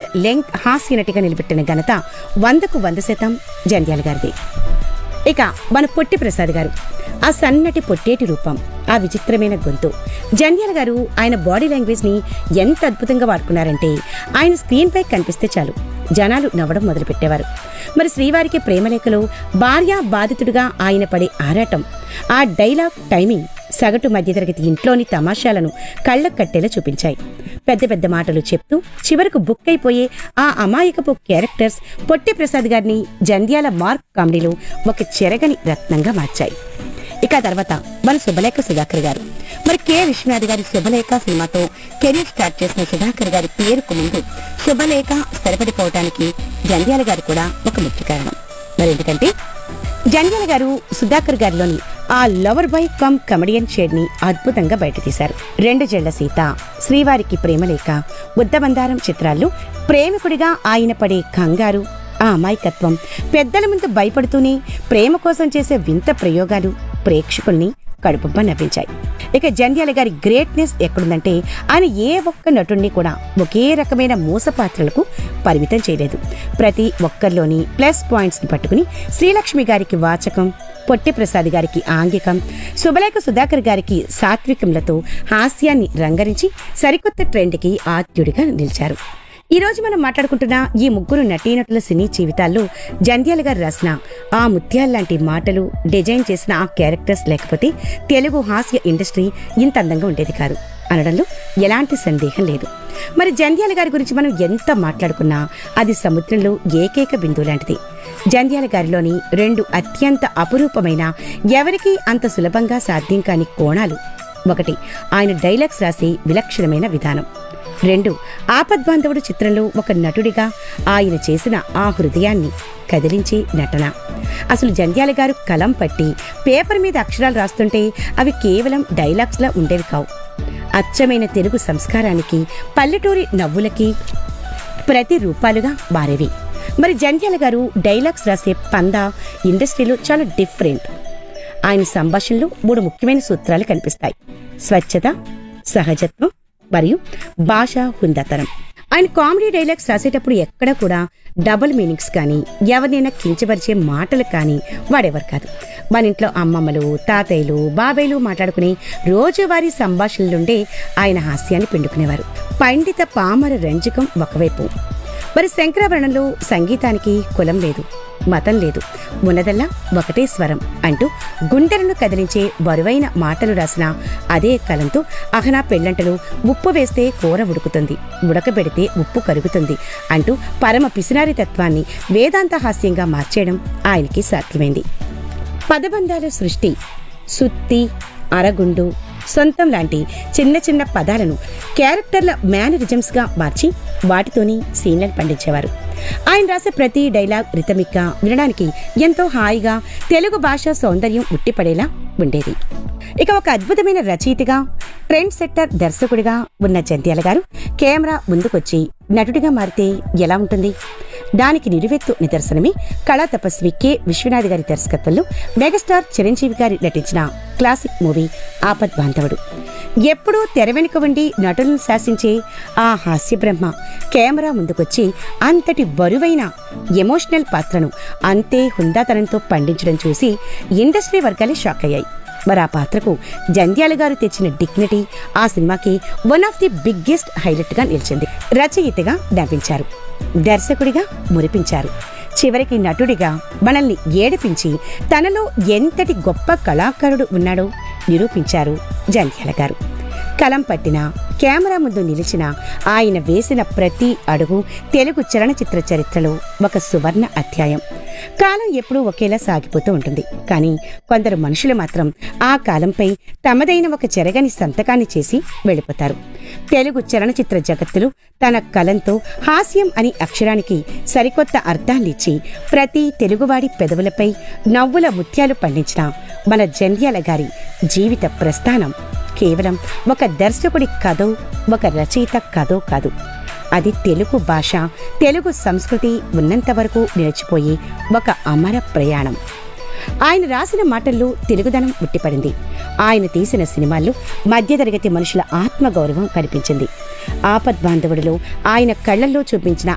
length హాస్య నటిగా నిలబెట్టిన ఘనత వందకు వంద శాతం జంధ్యాల గారిది ఇక మన పొట్టి ప్రసాద్ గారు ఆ సన్నటి పొట్టేటి రూపం ఆ విచిత్రమైన గొంతు జంధ్యాల గారు ఆయన బాడీ లాంగ్వేజ్ ని ఎంత అద్భుతంగా వాడుకున్నారంటే ఆయన స్క్రీన్ పై కనిపిస్తే చాలు జనాలు నవ్వడం మొదలుపెట్టేవారు మరి శ్రీవారికి ప్రేమలేఖలో భార్య బాధితుడిగా ఆయన పడే ఆరాటం ఆ డైలాగ్ టైమింగ్ సగటు మధ్యతరగతి ఇంట్లోని తమాషాలను కళ్ళకు కట్టేలా చూపించాయి పెద్ద పెద్ద మాటలు చెప్తూ చివరకు బుక్ అయిపోయే ఆ అమాయకపు క్యారెక్టర్స్ పొట్టి ప్రసాద్ గారిని జంధ్యాల మార్క్ కామెడీలో ఒక చెరగని రత్నంగా మార్చాయి ఇక ఆ తర్వాత మన శుభలేఖ సుధాకర్ గారు మరి కె విశ్వనాథ్ గారి శుభలేఖ సినిమాతో కెరీర్ స్టార్ట్ చేసిన సుధాకర్ గారి పేరుకు ముందు శుభలేఖ స్థిరపడిపోవడానికి జంధ్యాల గారు కూడా ఒక ముఖ్య కారణం మరి ఎందుకంటే జంధ్యాల గారు సుధాకర్ గారిలోని ఆ lover boy cum comedian shade ని అద్భుతంగా బయట తీశారు రెండు జళ్ల సీత శ్రీవారికి ప్రేమలేఖ బుద్ధబందారం చిత్రాల్లో ప్రేమికుడిగా ఆయన పడే కంగారు ఆ అమాయకత్వం పెద్దల ముందు భయపడుతూనే ప్రేమ కోసం చేసే వింత ప్రయోగాలు ప్రేక్షకుల్ని కడుపుబ్బ నవ్వించాయి ఇక జంధ్యాల గారి గ్రేట్నెస్ ఎక్కడుందంటే ఆయన ఏ ఒక్క నటుణ్ణి కూడా ఒకే రకమైన మూస పాత్రలకు పరిమితం చేయలేదు ప్రతి ఒక్కరిలోని ప్లస్ పాయింట్స్ ని పట్టుకుని శ్రీలక్ష్మి గారికి వాచకం పొట్టి ప్రసాద్ గారికి ఆంగికం శుభలేఖ సుధాకర్ గారికి సాత్వికములతో హాస్యాన్ని రంగరించి సరికొత్త ట్రెండ్కి ఆద్యుడిగా నిలిచారు ఈ రోజు మనం మాట్లాడుకుంటున్న ఈ ముగ్గురు నటీనటుల సినీ జీవితాల్లో జంధ్యాల గారి రచన ఆ ముత్యాల లాంటి మాటలు డిజైన్ చేసిన ఆ క్యారెక్టర్స్ లేకపోతే తెలుగు హాస్య ఇండస్ట్రీ ఇంత అందంగా ఉండేది కాదు అనడంలో ఎలాంటి సందేహం లేదు మరి జంధ్యాల గారి గురించి మనం ఎంత మాట్లాడుకున్నా అది సముద్రంలో ఏకైక బిందువు లాంటిది జంధ్యాల గారిలోని రెండు అత్యంత అపురూపమైన ఎవరికీ అంత సులభంగా సాధ్యం కాని కోణాలు ఒకటి ఆయన డైలాగ్స్ రాసే విలక్షణమైన విధానం రెండు ఆపద్బాంధవుడు చిత్రంలో ఒక నటుడిగా ఆయన చేసిన ఆ హృదయాన్ని కదిలించే నటన అసలు జంధ్యాల గారు కలం పట్టి పేపర్ మీద అక్షరాలు రాస్తుంటే అవి కేవలం డైలాగ్స్లా ఉండేవి కావు అచ్చమైన తెలుగు సంస్కారానికి పల్లెటూరి నవ్వులకి ప్రతి రూపాలుగా మారేవి మరి జంధ్యాల గారు డైలాగ్స్ రాసే పంద ఇండస్ట్రీలో చాలా డిఫరెంట్ ఆయన సంభాషణలో మూడు ముఖ్యమైన సూత్రాలు కనిపిస్తాయి స్వచ్ఛత సహజత్వం మరియు భాషా హుందాతనం ఆయన కామెడీ డైలాగ్స్ రాసేటప్పుడు ఎక్కడ కూడా డబుల్ మీనింగ్స్ కానీ ఎవరినైనా కించపరిచే మాటలు కానీ వాడేవారు కాదు మన ఇంట్లో అమ్మమ్మలు తాతయ్యలు బాబాయ్లు మాట్లాడుకునే రోజువారీ సంభాషణల నుండే ఆయన హాస్యాన్ని పిండుకునేవారు పండిత పామర రంజకం ఒకవైపు మరి శంకరాభరణంలో సంగీతానికి కులం లేదు మతం లేదు ఉన్నదల్లా ఒకటే స్వరం అంటూ గుండెలను కదిలించే బరువైన మాటలు రాసిన అదే కలంతో అహనా పెళ్ళంటలు ఉప్పు వేస్తే కూర ఉడుకుతుంది ఉడకబెడితే ఉప్పు కరుగుతుంది అంటూ పరమ పిసినారి తత్వాన్ని వేదాంత హాస్యంగా మార్చేయడం ఆయనకి సాధ్యమైంది పదబంధాల సృష్టి సుత్తి అరగుండు సొంతం లాంటి చిన్న చిన్న పదాలను క్యారెక్టర్ల మేనరిజమ్స్ గా మార్చి వాటితోని సీన్లను పండించేవారు ఆయన రాసే ప్రతి డైలాగ్ రితమిక్గా వినడానికి ఎంతో హాయిగా తెలుగు భాష సౌందర్యం ఉట్టిపడేలా ఉండేది ఇక ఒక అద్భుతమైన రచయితగా ట్రెండ్ సెట్టర్ దర్శకుడిగా ఉన్న జంధ్యాల గారు కెమెరా ముందుకొచ్చి నటుడిగా మారితే ఎలా ఉంటుంది దానికి నిలువెత్తు నిదర్శనమే కళా తపస్వి కె విశ్వనాథ్ గారి దర్శకత్వంలో మెగాస్టార్ చిరంజీవి గారి నటించిన క్లాసిక్ మూవీ ఆపద్ బాంధవుడు ఎప్పుడూ తెర వెనుక ఉండి నటులను శాసించే ఆ హాస్య బ్రహ్మ కెమెరా ముందుకొచ్చి అంతటి బరువైన ఎమోషనల్ పాత్రను అంతే హుందాతనంతో పండించడం చూసి ఇండస్ట్రీ వర్గాలే షాక్ అయ్యాయి మరి ఆ పాత్రకు జంధ్యాల గారు తెచ్చిన డిగ్నిటీ ఆ సినిమాకి one of the biggest highlight గా నిలిచింది రచయితగా నవ్వించారు దర్శకుడిగా మురిపించారు చివరికి నటుడిగా మనల్ని ఏడిపించి తనలో ఎంతటి గొప్ప కళాకారుడు ఉన్నాడో నిరూపించారు జంధ్యాల గారు కలం పట్టిన కెమెరా ముందు నిలిచిన ఆయన వేసిన ప్రతి అడుగు తెలుగు చలనచిత్ర చరిత్రలో ఒక సువర్ణ అధ్యాయం కాలం ఎప్పుడూ ఒకేలా సాగిపోతూ ఉంటుంది కానీ కొందరు మనుషులు మాత్రం ఆ కాలంపై తమదైన ఒక చెరగని సంతకాన్ని చేసి వెళ్ళిపోతారు తెలుగు చలనచిత్ర జగత్తులో తన కలంతో హాస్యం అని అక్షరానికి సరికొత్త అర్థాన్నిచ్చి ప్రతి తెలుగువాడి పెదవులపై నవ్వుల ముత్యాలు పండించిన మన జంధ్యాల గారి జీవిత ప్రస్థానం కేవలం ఒక దర్శకుడి కథో ఒక రచయిత కథో కాదు అది తెలుగు భాష తెలుగు సంస్కృతి ఉన్నంత వరకు నిలిచిపోయే ఒక అమర ప్రయాణం ఆయన రాసిన మాటల్లో తెలుగుదనం ఉట్టిపడింది ఆయన తీసిన సినిమాల్లో మధ్యతరగతి మనుషుల ఆత్మగౌరవం కనిపించింది ఆపద్బాంధవుడిలో ఆయన కళ్ళల్లో చూపించిన